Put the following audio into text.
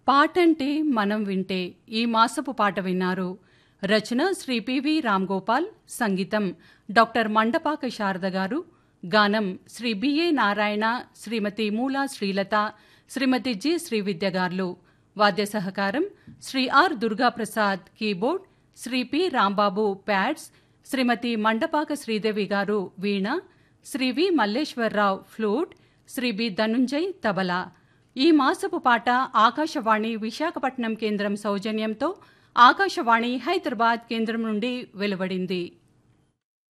పాటంటే మనం వింటే ఈ మాసపు పాట విన్నారు రచన శ్రీ పివి రామ్ గోపాల్ సంగీతం డాక్టర్ మండపాక శారద గారు గానం శ్రీ బిఏ నారాయణ శ్రీమతి మూలా శ్రీలత శ్రీమతి జి శ్రీవిద్య గార్లు వాద్య సహకారం Shri R Durgaprasad keyboard Shri P Rambabu pads Srimati Mandapaka Sridevi గారు veena Shri V Malleswararao flute Shri B Dhanunjay tabla ఈ మాసపు పాట ఆకాశవాణి విశాఖపట్నం కేంద్రం సౌజన్యంతో ఆకాశవాణి హైదరాబాద్ కేంద్రం నుండి వెలువడింది